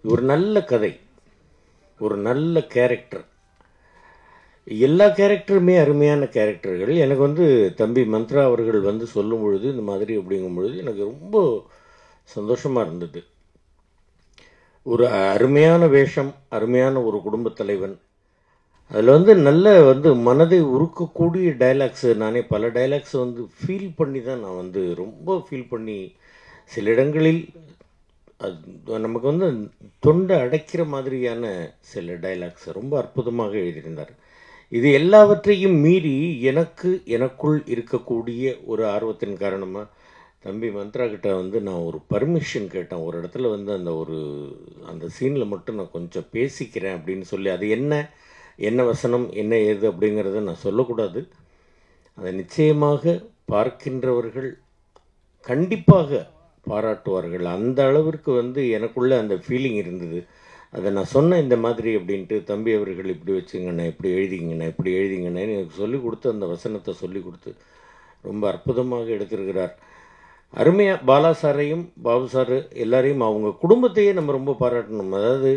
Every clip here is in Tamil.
ஒரு நல்ல கதை ஒரு நல்ல கேரக்டர் எல்லா கேரக்டருமே அருமையான கேரக்டர்கள் எனக்கு வந்து தம்பி மந்த்ரா அவர்கள் வந்து சொல்லும் பொழுது இந்த மாதிரி அப்படிங்கும் பொழுது எனக்கு ரொம்ப சந்தோஷமாக இருந்தது ஒரு அருமையான வேஷம் அருமையான ஒரு குடும்பத் தலைவன் அதில் வந்து நல்ல வந்து மனதை உருக்கக்கூடிய டைலாக்ஸு நானே பல டைலாக்ஸ் வந்து ஃபீல் பண்ணி தான் நான் வந்து ரொம்ப ஃபீல் பண்ணி சில இடங்களில் அது நமக்கு வந்து தொண்டை அடைக்கிற மாதிரியான சில டைலாக்ஸ் ரொம்ப அற்புதமாக எழுதியிருந்தார் இது எல்லாவற்றையும் மீறி எனக்கு எனக்குள் இருக்கக்கூடிய ஒரு ஆர்வத்தின் காரணமாக தம்பி மந்த்ரா கிட்ட வந்து நான் ஒரு பர்மிஷன் கேட்டேன் ஒரு இடத்துல வந்து அந்த ஒரு அந்த சீனில் மட்டும் நான் கொஞ்சம் பேசிக்கிறேன் அப்படின்னு சொல்லி அது என்ன என்ன வசனம் என்ன ஏது அப்படிங்கிறத நான் சொல்லக்கூடாது அதை நிச்சயமாக பார்க்கின்றவர்கள் கண்டிப்பாக பாராட்டுவார்கள் அந்த அளவிற்கு வந்து எனக்குள்ள அந்த ஃபீலிங் இருந்தது அதை நான் சொன்னேன் இந்த மாதிரி அப்படின்ட்டு தம்பி அவர்கள் இப்படி வச்சுங்கண்ணே இப்படி எழுதிங்கண்ணே இப்படி எழுதிங்கண்ணே எனக்கு சொல்லிக் கொடுத்து அந்த வசனத்தை சொல்லிக் கொடுத்து ரொம்ப அற்புதமாக எடுத்திருக்கிறார் அருமையாக பாலா சாரையும் பாபு சார் எல்லாரையும் அவங்க குடும்பத்தையே நம்ம ரொம்ப பாராட்டணும் அதாவது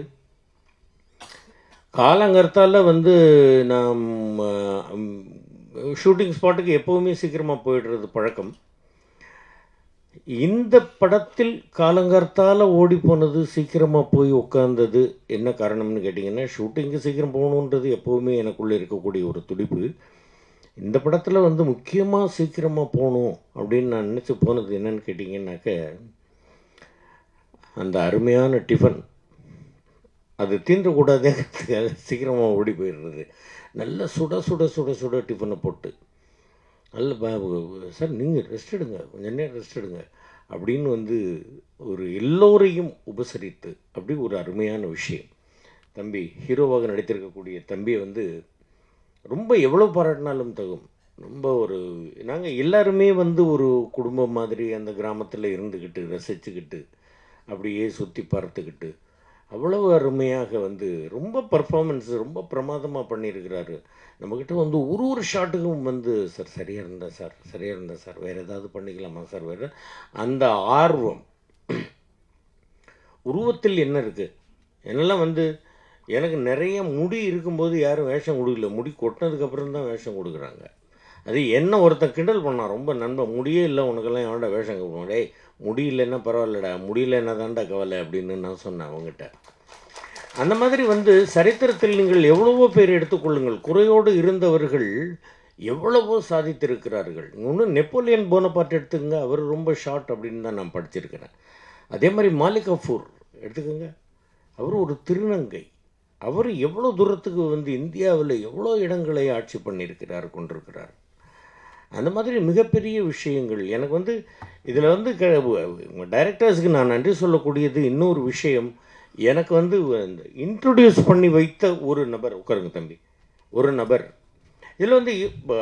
காலங்கர்த்தால வந்து நாம் ஷூட்டிங் ஸ்பாட்டுக்கு எப்போவுமே சீக்கிரமாக போயிடுறது பழக்கம் இந்த படத்தில் காலங்கர்த்தால ஓடி போனது சீக்கிரமாக போய் உட்கார்ந்தது என்ன காரணம்னு கேட்டிங்கன்னா ஷூட்டிங்க்கு சீக்கிரம் போகணுன்றது எப்போவுமே எனக்குள்ளே இருக்கக்கூடிய ஒரு துடிப்பு இந்த படத்தில் வந்து முக்கியமாக சீக்கிரமாக போகணும் அப்படின்னு நான் நினச்சி போனது என்னன்னு கேட்டிங்கன்னாக்க அந்த அருமையான டிஃபன் அது தீண்டக்கூடாதுங்கிறதுக்காக சீக்கிரமாக ஓடி போயிடுறது நல்ல சுட சுட சுட சுட டிஃபனை போட்டு நல்ல ப- சார் நீங்கள் ரெஸ்ட் எடுங்க கொஞ்ச நேரம் ரெஸ்ட் எடுங்க அப்படின்னு வந்து ஒரு எல்லோரையும் உபசரித்து அப்படி ஒரு அருமையான விஷயம் தம்பி ஹீரோவாக நடித்திருக்கக்கூடிய தம்பியை வந்து ரொம்ப எவ்வளோ பாராட்டினாலும் தகும் ரொம்ப ஒரு நாங்கள் எல்லாருமே வந்து ஒரு குடும்பம் மாதிரி அந்த கிராமத்தில் இருந்துக்கிட்டு ரசிச்சுக்கிட்டு அப்படியே சுற்றி பார்த்துக்கிட்டு அவ்வளவு அருமையாக வந்து ரொம்ப பர்ஃபார்மன்ஸ் ரொம்ப பிரமாதமாக பண்ணியிருக்கிறாரு நம்மக்கிட்ட வந்து ஒரு ஒரு ஷாட்டுக்கும் வந்து சார் சரியாக இருந்தா சார் சரியாக இருந்தா சார் வேறு ஏதாவது பண்ணிக்கலாமா சார் வேறு அந்த ஆர்வம் உருவத்தில் என்ன இருக்குது என்னெல்லாம் வந்து எனக்கு நிறைய முடி இருக்கும்போது யாரும் வேஷம் கொடுக்கல முடி கொட்டினதுக்கப்புறம் தான் வேஷம் கொடுக்குறாங்க அது என்ன ஒருத்தன் கிண்டல் பண்ணான் ரொம்ப நண்பன் முடியே இல்லை உனக்கெல்லாம் எவன்டா வேஷம் கொடுக்கணும் டேய் முடி இல்லைன்னா பரவாயில்லடா முடியல என்ன தான்டா கவலை அப்படின்னு நான் சொன்னேன் அவங்ககிட்ட அந்த மாதிரி வந்து சரித்திரத்தில் நீங்கள் எவ்வளவோ பேர் எடுத்துக்கொள்ளுங்கள் குறையோடு இருந்தவர்கள் எவ்வளவோ சாதித்திருக்கிறார்கள் இன்னும் நெப்போலியன் போனபார்ட் எடுத்துக்கங்க அவர் ரொம்ப ஷார்ட் அப்படின்னு தான் நான் படிச்சிருக்கிறேன் அதே மாதிரி மாலிக் கஃபூர் எடுத்துக்கோங்க அவர் ஒரு திருநங்கை அவர் எவ்வளோ தூரத்துக்கு வந்து இந்தியாவில் எவ்வளோ இடங்களை ஆட்சி பண்ணியிருக்கிறார் கொண்டிருக்கிறார் அந்த மாதிரி மிகப்பெரிய விஷயங்கள் எனக்கு வந்து இதில் வந்து டைரக்டர்ஸுக்கு நான் நன்றி சொல்லக்கூடியது இன்னொரு விஷயம் எனக்கு வந்து இன்ட்ரடியூஸ் பண்ணி வைத்த ஒரு நபர் உட்காருங்க தம்பி ஒரு நபர் இதில் வந்து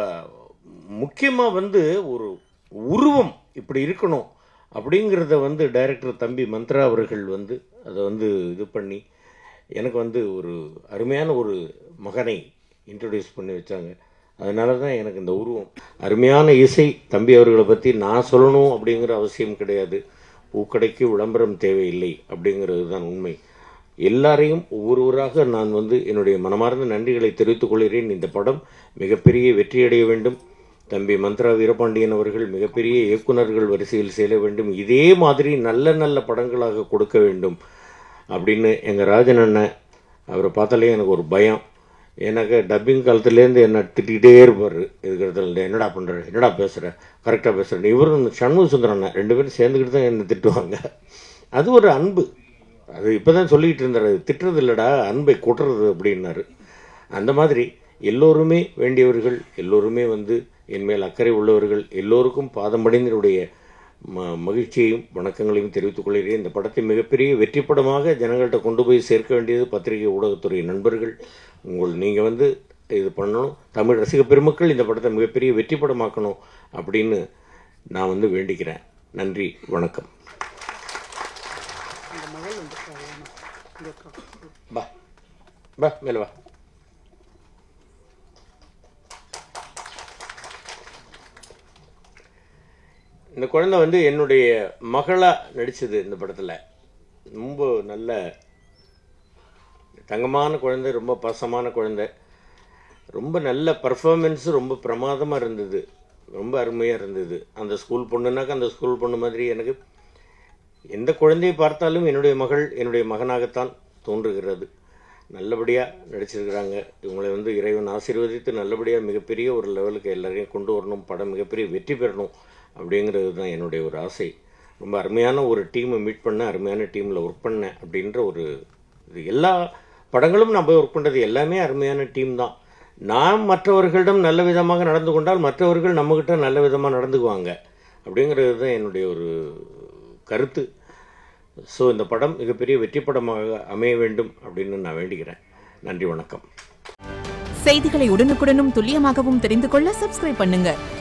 முக்கியமாக வந்து ஒரு உருவம் இப்படி இருக்கணும் அப்படிங்கிறத வந்து டைரக்டர் தம்பி மந்த்ரா அவர்கள் வந்து அதை வந்து இது பண்ணி எனக்கு வந்து ஒரு அருமையான ஒரு மகனை இன்ட்ரடியூஸ் பண்ணி வச்சாங்க அதனால தான் எனக்கு இந்த உருவம் அருமையான இசை தம்பி அவர்களை பற்றி நான் சொல்லணும் அப்படிங்கிற அவசியம் கிடையாது பூக்கடைக்கு விளம்பரம் தேவையில்லை அப்படிங்கிறது தான் உண்மை எல்லாரையும் ஒவ்வொருவராக நான் வந்து என்னுடைய மனமார்ந்த நன்றிகளை தெரிவித்துக் கொள்கிறேன் இந்த படம் மிகப்பெரிய வெற்றியடைய வேண்டும் தம்பி மந்த்ரா வீரபாண்டியன் அவர்கள் மிகப்பெரிய இயக்குனர்கள் வரிசையில் சேர வேண்டும் இதே மாதிரி நல்ல நல்ல படங்களாக கொடுக்க வேண்டும் அப்படின்னு எங்கள் ராஜன் அண்ணன் அவரை பார்த்தாலே எனக்கு ஒரு பயம் எனக்கு டப்பிங் காலத்துலேருந்து என்ன திட்டிகிட்டே இருப்பார் இருக்கிறதுல என்னடா பண்ணுற என்னடா பேசுகிற கரெக்டாக பேசுகிறேன் இவரும் சண்முக சுந்தரம் அண்ணன் ரெண்டு பேரும் சேர்ந்துக்கிட்டு தான் என்னை திட்டுவாங்க அது ஒரு அன்பு அது இப்போ தான் சொல்லிக்கிட்டு இருந்தார் அது திட்டுறது இல்லைடா அன்பை கொட்டுறது அப்படின்னாரு அந்த மாதிரி எல்லோருமே வேண்டியவர்கள் எல்லோருமே வந்து என் மேல் அக்கறை உள்ளவர்கள் எல்லோருக்கும் பாதமடைந்தருடைய ம மகிழ்ச்சியையும் வணக்கங்களையும் தெரிவித்துக் கொள்கிறேன் இந்த படத்தை மிகப்பெரிய வெற்றி படமாக ஜனங்கள்கிட்ட கொண்டு போய் சேர்க்க வேண்டியது பத்திரிகை ஊடகத்துறை நண்பர்கள் உங்கள் நீங்கள் வந்து இது பண்ணணும் தமிழ் ரசிக பெருமக்கள் இந்த படத்தை மிகப்பெரிய வெற்றி படமாக்கணும் அப்படின்னு நான் வந்து வேண்டிக்கிறேன் நன்றி வணக்கம் பா பா மேலே வா இந்த குழந்தை வந்து என்னுடைய மகளா நடிச்சது இந்த படத்தில் ரொம்ப நல்ல தங்கமான குழந்தை ரொம்ப பாசமான குழந்தை ரொம்ப நல்ல பர்ஃபார்மன்ஸு ரொம்ப பிரமாதமாக இருந்தது ரொம்ப அருமையாக இருந்தது அந்த ஸ்கூல் பொண்ணுனாக்க அந்த ஸ்கூல் பொண்ணு மாதிரி எனக்கு எந்த குழந்தையை பார்த்தாலும் என்னுடைய மகள் என்னுடைய மகனாகத்தான் தோன்றுகிறது நல்லபடியாக நடிச்சிருக்கிறாங்க இவங்களை வந்து இறைவன் ஆசீர்வதித்து நல்லபடியாக மிகப்பெரிய ஒரு லெவலுக்கு எல்லாரையும் கொண்டு வரணும் படம் மிகப்பெரிய வெற்றி பெறணும் அப்படிங்கிறது தான் என்னுடைய ஒரு ஆசை ரொம்ப அருமையான ஒரு டீமை மீட் பண்ணேன் அருமையான டீமில் ஒர்க் பண்ணேன் அப்படின்ற ஒரு இது எல்லா படங்களும் நான் போய் ஒர்க் பண்ணுறது எல்லாமே அருமையான டீம் தான் நாம் மற்றவர்களிடம் நல்ல விதமாக நடந்து கொண்டால் மற்றவர்கள் நம்மக்கிட்ட நல்ல விதமாக நடந்துக்குவாங்க அப்படிங்கிறது தான் என்னுடைய ஒரு கருத்து ஸோ இந்த படம் மிகப்பெரிய வெற்றி படமாக அமைய வேண்டும் அப்படின்னு நான் வேண்டிக்கிறேன் நன்றி வணக்கம் செய்திகளை உடனுக்குடனும் துல்லியமாகவும் தெரிந்து கொள்ள சப்ஸ்கிரைப் பண்ணுங்க